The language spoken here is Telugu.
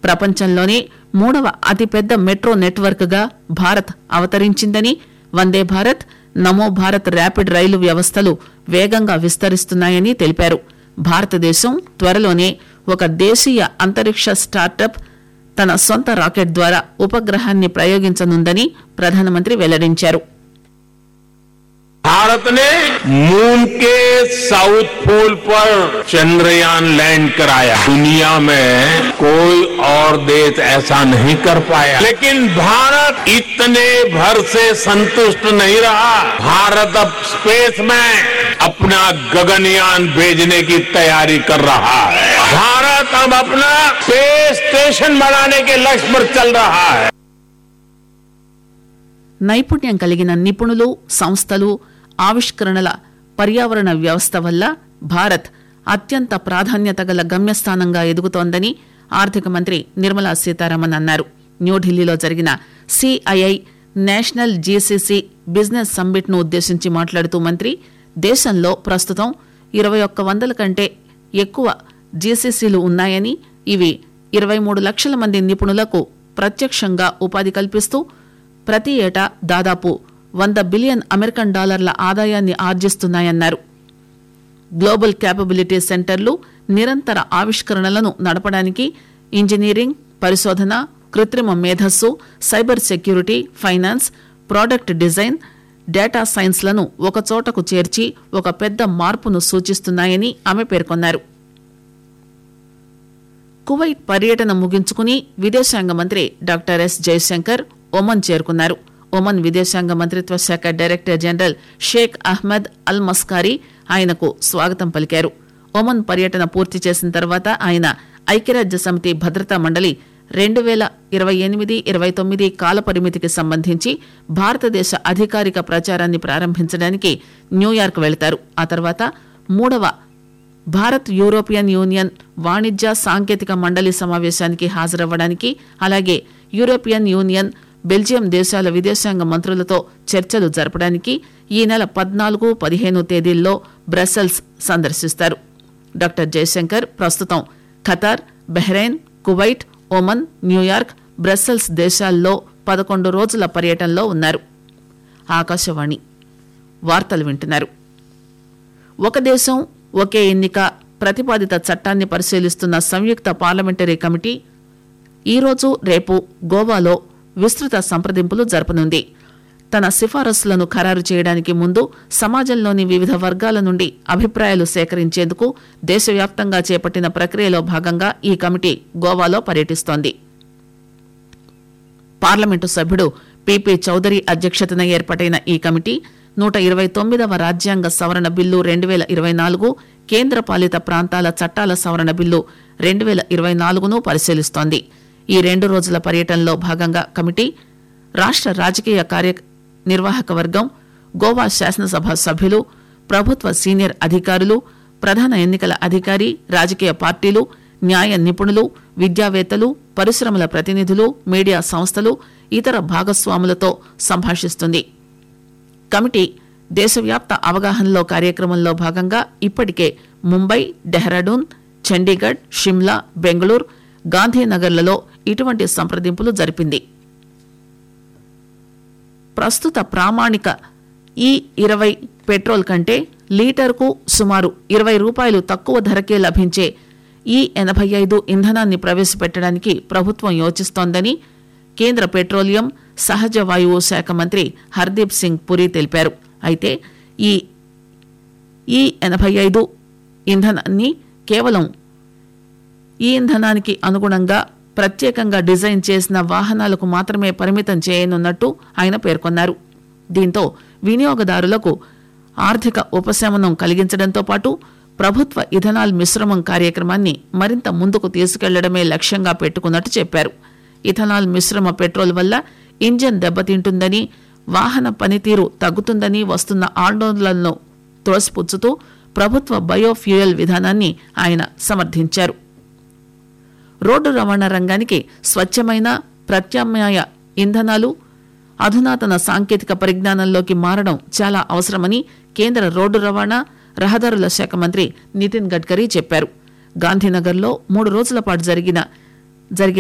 ప్రపంచంలోనే మూడవ అతిపెద్ద మెట్రో నెట్వర్క్ గా భారత్ అవతరించిందని వందే భారత్ నమో భారత్ ర్యాపిడ్ రైలు వ్యవస్థలు వేగంగా విస్తరిస్తున్నాయని తెలిపారు భారతదేశం త్వరలోనే ఒక దేశీయ అంతరిక్ష స్టార్టప్ తన సొంత రాకెట్ ద్వారా ఉపగ్రహాన్ని ప్రయోగించనుందని ప్రధానమంత్రి వెల్లడించారు भारत ने मून के साउथ पोल पर चंद्रयान लैंड कराया दुनिया में कोई और देश ऐसा नहीं कर पाया लेकिन भारत इतने भर से संतुष्ट नहीं रहा भारत अब स्पेस में अपना गगनयान भेजने की तैयारी कर रहा है भारत अब अपना स्पेस स्टेशन बनाने के लक्ष्य पर चल रहा है నైపుణ్యం కలిగిన నిపుణులు సంస్థలు ఆవిష్కరణల పర్యావరణ వ్యవస్థ వల్ల భారత్ అత్యంత ప్రాధాన్యత గల గమ్యస్థానంగా ఎదుగుతోందని ఆర్థిక మంత్రి నిర్మలా సీతారామన్ అన్నారు న్యూఢిల్లీలో జరిగిన CII national GCC business summit ను ఉద్దేశించి మాట్లాడుతూ మంత్రి దేశంలో ప్రస్తుతం ఇరవై ఒక్క వందల కంటే ఎక్కువ జీసీసీలు ఉన్నాయని ఇవి ఇరవై మూడు లక్షల మంది నిపుణులకు ప్రత్యక్షంగా ఉపాధి కల్పిస్తూ ప్రతి ఏటా దాదాపు వంద బిలియన్ అమెరికన్ డాలర్ల ఆదాయాన్ని ఆర్జిస్తున్నాయన్నారు గ్లోబల్ క్యాపబిలిటీ సెంటర్లు నిరంతర ఆవిష్కరణలను నడపడానికి ఇంజనీరింగ్ పరిశోధన కృత్రిమ మేధస్సు cyber security finance product design data సైన్స్లను ఒకచోటకు చేర్చి ఒక పెద్ద మార్పును సూచిస్తున్నాయని ఆమె పేర్కొన్నారు కువైట్ పర్యటన ముగించుకుని విదేశాంగ మంత్రి డాక్టర్ ఎస్ జయశంకర్ ఒమన్ చేరుకున్నారు ఒమన్ విదేశాంగ మంత్రిత్వ శాఖ director general Sheikh Ahmed Al Maskari ఆయనకు స్వాగతం పలికారు ఒమన్ పర్యటన పూర్తి చేసిన తర్వాత ఆయన ఐక్యరాజ్య సమితి భద్రతా మండలి రెండు వేల ఇరవై ఎనిమిది ఇరవై తొమ్మిది కాల పరిమితికి సంబంధించి భారతదేశ అధికారిక ప్రచారాన్ని ప్రారంభించడానికి న్యూయార్క్ వెళతారు ఆ తర్వాత మూడవ భారత్ యూరోపియన్ యూనియన్ వాణిజ్య సాంకేతిక మండలి సమావేశానికి హాజరవ్వడానికి అలాగే యూరోపియన్ యూనియన్ బెల్జియం దేశాల విదేశాంగ మంత్రులతో చర్చలు జరపడానికి ఈ నెల పద్నాలుగు పదిహేను తేదీల్లో బ్రసెల్స్ సందర్శిస్తారు డాక్టర్ జయశంకర్ ప్రస్తుతం Qatar Bahrain Kuwait Oman New York Brussels దేశాల్లో పదకొండు రోజుల పర్యటనలో ఉన్నారు ఆకాశవాణి వార్తలు వింటున్నారు ఒక దేశం ఒకే ఎన్నిక ప్రతిపాదిత చట్టాన్ని పరిశీలిస్తున్న సంయుక్త పార్లమెంటరీ కమిటీ ఈరోజు రేపు గోవాలో విస్తృత సంప్రదింపులు జరపనుంది తన సిఫారసులను ఖరారు చేయడానికి ముందు సమాజంలోని వివిధ వర్గాల నుండి అభిప్రాయాలు సేకరించేందుకు దేశవ్యాప్తంగా చేపట్టిన ప్రక్రియలో భాగంగా ఈ కమిటీ గోవాలో పర్యటిస్తోంది పార్లమెంటు సభ్యుడు పిపి చౌదరి అధ్యక్షతన ఏర్పాటైన ఈ కమిటీ నూట ఇరవై తొమ్మిదవ రాజ్యాంగ సవరణ బిల్లు రెండు వేల ఇరవై నాలుగు కేంద్ర పాలిత ప్రాంతాల చట్టాల సవరణ బిల్లు రెండు వేల ఇరవై నాలుగును పరిశీలిస్తోంది ఈ రెండు రోజుల పర్యటనలో భాగంగా కమిటీ రాష్ట్ర రాజకీయ కార్య నిర్వాహక వర్గం గోవా శాసనసభ సభ్యులు ప్రభుత్వ సీనియర్ అధికారులు ప్రధాన ఎన్నికల అధికారి రాజకీయ పార్టీలు న్యాయ నిపుణులు విద్యావేత్తలు పరిశ్రమల ప్రతినిధులు మీడియా సంస్థలు ఇతర భాగస్వాములతో సంభాషిస్తుంది కమిటీ దేశవ్యాప్త అవగాహనలో కార్యక్రమంలో భాగంగా ఇప్పటికే ముంబై డెహ్రాడూన్ చండీగఢ్ షిమ్లా బెంగళూరు గాంధీనగర్లలో ఇటువంటి సంప్రదింపులు జరిపింది ప్రస్తుత ప్రామాణిక ఈ ఇరవై పెట్రోల్ కంటే లీటర్కు సుమారు ఇరవై రూపాయలు తక్కువ ధరకే లభించే ఈ ఎనభై ఐదు ఇంధనాన్ని ప్రవేశపెట్టడానికి ప్రభుత్వం యోచిస్తోందని కేంద్ర పెట్రోలియం సహజ వాయువు శాఖ మంత్రి హర్దీప్ సింగ్ పురి తెలిపారు అయితే ఈ ఈ ఎనభై ఐదు ఇంధనాన్ని కేవలం ఈ ఇంధనానికి అనుగుణంగా ప్రత్యేకంగా డిజైన్ చేసిన వాహనాలకు మాత్రమే పరిమితం చేయనున్నట్టు ఆయన పేర్కొన్నారు దీంతో వినియోగదారులకు ఆర్థిక ఉపశమనం కలిగించడంతో పాటు ప్రభుత్వ ఇథనాల్ మిశ్రమం కార్యక్రమాన్ని మరింత ముందుకు తీసుకెళ్లడమే లక్ష్యంగా పెట్టుకున్నట్టు చెప్పారు ఇథనాల్ మిశ్రమ పెట్రోల్ వల్ల ఇంజన్ దెబ్బతింటుందని వాహన పనితీరు తగ్గుతుందని వస్తున్న ఆందోళనలను త్రోసిపుచ్చుతూ ప్రభుత్వ బయోఫ్యూయల్ విధానాన్ని ఆయన సమర్థించారు రోడ్డు రవాణా రంగానికి స్వచ్ఛమైన ప్రత్యామ్నాయ ఇంధనాలు అధునాతన సాంకేతిక పరిజ్ఞానంలోకి మారడం చాలా అవసరమని కేంద్ర రోడ్డు రవాణా రహదారుల శాఖ మంత్రి నితిన్ గడ్కరీ చెప్పారు గాంధీనగర్లో మూడు రోజుల పాటు జరిగిన జరిగే